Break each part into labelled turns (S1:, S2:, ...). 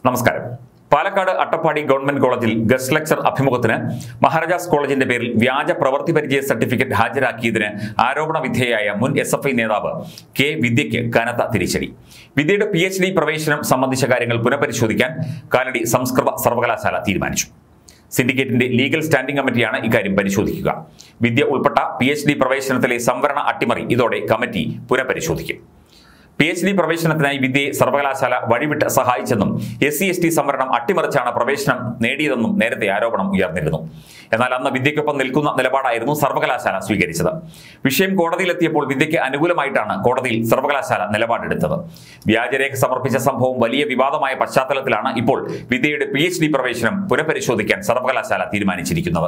S1: നമസ്കാരം പാലക്കാട് അട്ടപ്പാടി ഗവൺമെന്റ് കോളേജിൽ guest lecture അഭിമുഖത്തിന് മഹാരാജാസ് കോളേജിന്റെ പേരിൽ വ്യാജ പ്രവൃത്തി പരിചയ സർട്ടിഫിക്കറ്റ് ഹാജരാക്കിയതിന് ആരോപണ വിധേയയായ മുൻ എസ് എഫ് ഐ നേതാവ് കെ വിദ്യയ്ക്ക് കനത്ത തിരിച്ചടി വിദ്യയുടെ പി എച്ച് ഡി പ്രവേശനം സംബന്ധിച്ച കാര്യങ്ങൾ പുനഃപരിശോധിക്കാൻ കാലടി സംസ്കൃത സർവകലാശാല തീരുമാനിച്ചു സിൻഡിക്കേറ്റിന്റെ ലീഗൽ സ്റ്റാൻഡിംഗ് കമ്മിറ്റിയാണ് ഇക്കാര്യം പരിശോധിക്കുക വിദ്യ ഉൾപ്പെട്ട പി എച്ച് ഡി പ്രവേശനത്തിലെ സംവരണ അട്ടിമറി ഇതോടെ കമ്മിറ്റി പുനഃപരിശോധിക്കും പി എച്ച് ഡി പ്രവേശനത്തിനായി വിദ്യയെ സർവകലാശാല വഴിവിട്ട് സഹായിച്ചെന്നും എസ് സി എസ് ടി സംവരണം അട്ടിമറിച്ചാണ് പ്രവേശനം നേടിയതെന്നും നേരത്തെ ആരോപണം ഉയർന്നിരുന്നു എന്നാൽ അന്ന് വിദ്യയ്ക്കൊപ്പം നിൽക്കുന്ന നിലപാടായിരുന്നു സർവകലാശാല സ്വീകരിച്ചത് വിഷയം കോടതിയിലെത്തിയപ്പോൾ വിദ്യയ്ക്ക് അനുകൂലമായിട്ടാണ് കോടതിയിൽ സർവകലാശാല നിലപാടെടുത്തത് വ്യാജരേഖ സമർപ്പിച്ച സംഭവം വലിയ വിവാദമായ പശ്ചാത്തലത്തിലാണ് ഇപ്പോൾ വിദ്യയുടെ പി എച്ച് ഡി പ്രവേശനം പുനഃപരിശോധിക്കാൻ സർവകലാശാല തീരുമാനിച്ചിരിക്കുന്നത്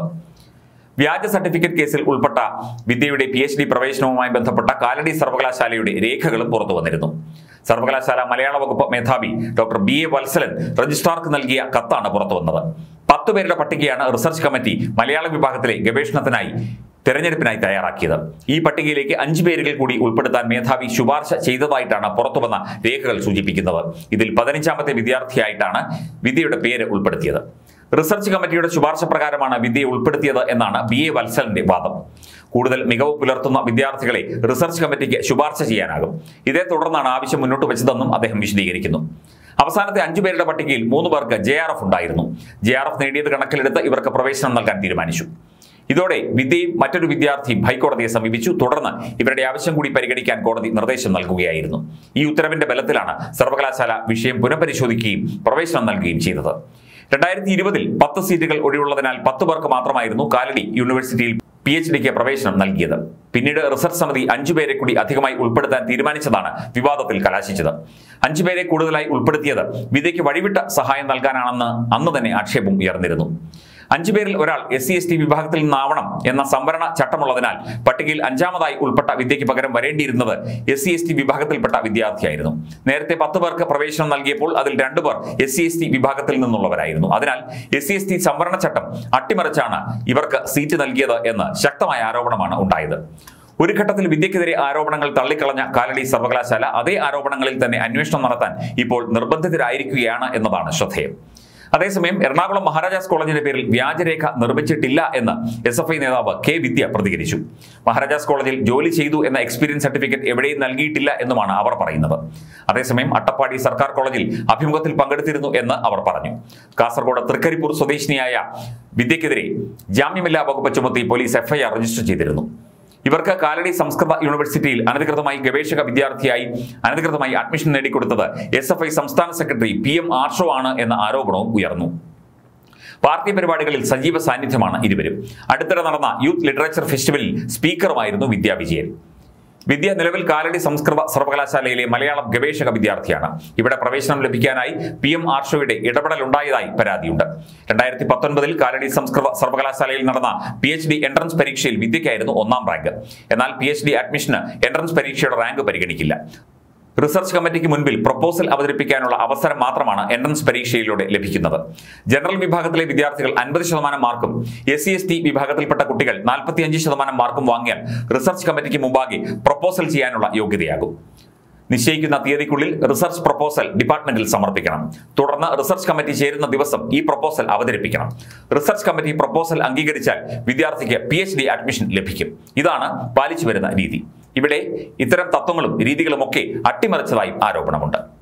S1: വ്യാജ സർട്ടിഫിക്കറ്റ് കേസിൽ ഉൾപ്പെട്ട വിദ്യയുടെ പി എച്ച് ഡി പ്രവേശനവുമായി ബന്ധപ്പെട്ട കാലടി സർവകലാശാലയുടെ രേഖകളും പുറത്തു വന്നിരുന്നു സർവകലാശാല മലയാള വകുപ്പ് മേധാവി ഡോക്ടർ ബി എ വത്സലൻ രജിസ്ട്രാർക്ക് നൽകിയ കത്താണ് പുറത്തു വന്നത് പത്ത് പേരുടെ പട്ടികയാണ് റിസർച്ച് കമ്മിറ്റി മലയാള വിഭാഗത്തിലെ ഗവേഷണത്തിനായി തെരഞ്ഞെടുപ്പിനായി തയ്യാറാക്കിയത് ഈ പട്ടികയിലേക്ക് അഞ്ച് പേരുകൾ കൂടി ഉൾപ്പെടുത്താൻ മേധാവി ശുപാർശ ചെയ്തതായിട്ടാണ് പുറത്തുവന്ന രേഖകൾ സൂചിപ്പിക്കുന്നത് ഇതിൽ പതിനഞ്ചാമത്തെ വിദ്യാർത്ഥിയായിട്ടാണ് വിദ്യയുടെ പേര് ഉൾപ്പെടുത്തിയത് റിസർച്ച് കമ്മിറ്റിയുടെ ശുപാർശ പ്രകാരമാണ് വിദ്യയെ ഉൾപ്പെടുത്തിയത് എന്നാണ് ബി എ വത്സലിന്റെ വാദം കൂടുതൽ മികവ് പുലർത്തുന്ന വിദ്യാർത്ഥികളെ റിസർച്ച് കമ്മിറ്റിക്ക് ശുപാർശ ചെയ്യാനാകും ഇതേ തുടർന്നാണ് ആവശ്യം മുന്നോട്ട് വെച്ചതെന്നും അദ്ദേഹം വിശദീകരിക്കുന്നു അവസാനത്തെ അഞ്ചു പേരുടെ പട്ടികയിൽ മൂന്ന് പേർക്ക് ജെ ആർ എഫ് ഉണ്ടായിരുന്നു ജെ ആർ എഫ് നേടിയത് കണക്കിലെടുത്ത് ഇവർക്ക് പ്രവേശനം നൽകാൻ തീരുമാനിച്ചു ഇതോടെ വിദ്യയും മറ്റൊരു വിദ്യാർത്ഥിയും ഹൈക്കോടതിയെ സമീപിച്ചു തുടർന്ന് ഇവരുടെ ആവശ്യം കൂടി പരിഗണിക്കാൻ കോടതി നിർദ്ദേശം നൽകുകയായിരുന്നു ഈ ഉത്തരവിന്റെ ബലത്തിലാണ് സർവകലാശാല വിഷയം പുനഃപരിശോധിക്കുകയും പ്രവേശനം നൽകുകയും ചെയ്തത് രണ്ടായിരത്തി ഇരുപതിൽ പത്ത് സീറ്റുകൾ ഒഴിവുള്ളതിനാൽ പത്ത് പേർക്ക് മാത്രമായിരുന്നു കാലടി യൂണിവേഴ്സിറ്റിയിൽ പി എച്ച് ഡിക്ക് പ്രവേശനം നൽകിയത് പിന്നീട് റിസർച്ച് സമിതി അഞ്ചുപേരെ കൂടി അധികമായി ഉൾപ്പെടുത്താൻ തീരുമാനിച്ചതാണ് വിവാദത്തിൽ കലാശിച്ചത് അഞ്ചുപേരെ കൂടുതലായി ഉൾപ്പെടുത്തിയത് വിദ്യയ്ക്ക് വഴിവിട്ട സഹായം നൽകാനാണെന്ന് അന്ന് തന്നെ ആക്ഷേപം ഉയർന്നിരുന്നു അഞ്ചുപേരിൽ ഒരാൾ എസ് സി എസ് ടി വിഭാഗത്തിൽ നിന്നാവണം എന്ന സംവരണ ചട്ടമുള്ളതിനാൽ പട്ടികയിൽ അഞ്ചാമതായി ഉൾപ്പെട്ട വിദ്യയ്ക്ക് പകരം വരേണ്ടിയിരുന്നത് എസ് സി എസ് ടി വിഭാഗത്തിൽപ്പെട്ട വിദ്യാർത്ഥിയായിരുന്നു നേരത്തെ പത്ത് പേർക്ക് പ്രവേശനം നൽകിയപ്പോൾ അതിൽ രണ്ടു പേർ എസ് സി എസ് ടി വിഭാഗത്തിൽ നിന്നുള്ളവരായിരുന്നു അതിനാൽ എസ് സി എസ് ടി സംവരണ ചട്ടം അട്ടിമറിച്ചാണ് ഇവർക്ക് സീറ്റ് നൽകിയത് എന്ന് ശക്തമായ ആരോപണമാണ് ഉണ്ടായത് ഒരു ഘട്ടത്തിൽ വിദ്യക്കെതിരെ ആരോപണങ്ങൾ തള്ളിക്കളഞ്ഞ കാലടി സർവകലാശാല അതേ ആരോപണങ്ങളിൽ തന്നെ അന്വേഷണം നടത്താൻ ഇപ്പോൾ നിർബന്ധിതരായിരിക്കുകയാണ് എന്നതാണ് ശ്രദ്ധേയം അതേസമയം എറണാകുളം മഹാരാജാസ് കോളേജിന്റെ പേരിൽ വ്യാജരേഖ നിർമ്മിച്ചിട്ടില്ല എന്ന് എസ് എഫ് ഐ നേതാവ് കെ വിദ്യ പ്രതികരിച്ചു മഹാരാജാസ് കോളേജിൽ ജോലി ചെയ്തു എന്ന എക്സ്പീരിയൻസ് സർട്ടിഫിക്കറ്റ് എവിടെയും നൽകിയിട്ടില്ല എന്നുമാണ് അവർ പറയുന്നത് അതേസമയം അട്ടപ്പാടി സർക്കാർ കോളേജിൽ അഭിമുഖത്തിൽ പങ്കെടുത്തിരുന്നു എന്ന് അവർ പറഞ്ഞു കാസർഗോഡ് തൃക്കരിപ്പൂർ സ്വദേശിനിയായ വിദ്യക്കെതിരെ ജാമ്യമില്ലാ വകുപ്പ് ചുമത്തി പോലീസ് എഫ്ഐആർ രജിസ്റ്റർ ചെയ്തിരുന്നു ഇവർക്ക് കാലടി സംസ്കൃത യൂണിവേഴ്സിറ്റിയിൽ അനധികൃതമായി ഗവേഷക വിദ്യാർത്ഥിയായി അനധികൃതമായി അഡ്മിഷൻ നേടിക്കൊടുത്തത് എസ് എഫ് ഐ സംസ്ഥാന സെക്രട്ടറി പി എം ആർഷോ ആണ് എന്ന ആരോപണവും ഉയർന്നു പാർട്ടി പരിപാടികളിൽ സജീവ സാന്നിധ്യമാണ് ഇരുവരും അടുത്തിടെ നടന്ന യൂത്ത് ലിറ്ററേച്ചർ ഫെസ്റ്റിവലിൽ സ്പീക്കറുമായിരുന്നു വിദ്യാ വിജയൻ വിദ്യ നിലവിൽ കാലടി സംസ്കൃത സർവകലാശാലയിലെ മലയാളം ഗവേഷക വിദ്യാർത്ഥിയാണ് ഇവിടെ പ്രവേശനം ലഭിക്കാനായി പി എം ആർഷോയുടെ ഇടപെടലുണ്ടായതായി പരാതിയുണ്ട് രണ്ടായിരത്തി പത്തൊൻപതിൽ കാലടി സംസ്കൃത സർവകലാശാലയിൽ നടന്ന പി എച്ച് ഡി എൻട്രൻസ് പരീക്ഷയിൽ വിദ്യയ്ക്കായിരുന്നു ഒന്നാം റാങ്ക് എന്നാൽ പി എച്ച് ഡി അഡ്മിഷന് എൻട്രൻസ് പരീക്ഷയുടെ റാങ്ക് പരിഗണിക്കില്ല റിസർച്ച് കമ്മിറ്റിക്ക് മുൻപിൽ പ്രപ്പോസൽ അവതരിപ്പിക്കാനുള്ള അവസരം മാത്രമാണ് എൻട്രൻസ് പരീക്ഷയിലൂടെ ലഭിക്കുന്നത് ജനറൽ വിഭാഗത്തിലെ വിദ്യാർത്ഥികൾ അൻപത് ശതമാനം മാർക്കും എസ് സി എസ് ടി വിഭാഗത്തിൽപ്പെട്ട കുട്ടികൾ നാൽപ്പത്തിയഞ്ച് ശതമാനം മാർക്കും വാങ്ങിയാൽ റിസർച്ച് കമ്മിറ്റിക്ക് മുമ്പാകെ പ്രപ്പോസൽ ചെയ്യാനുള്ള യോഗ്യതയാകും നിശ്ചയിക്കുന്ന തീയതിക്കുള്ളിൽ റിസർച്ച് പ്രപ്പോസൽ ഡിപ്പാർട്ട്മെന്റിൽ സമർപ്പിക്കണം തുടർന്ന് റിസർച്ച് കമ്മിറ്റി ചേരുന്ന ദിവസം ഈ പ്രപ്പോസൽ അവതരിപ്പിക്കണം റിസർച്ച് കമ്മിറ്റി പ്രപ്പോസൽ അംഗീകരിച്ചാൽ വിദ്യാർത്ഥിക്ക് പി എച്ച് ഡി അഡ്മിഷൻ ലഭിക്കും ഇതാണ് പാലിച്ചു വരുന്ന രീതി ഇവിടെ ഇത്തരം തത്വങ്ങളും രീതികളുമൊക്കെ അട്ടിമറിച്ചതായും ആരോപണമുണ്ട്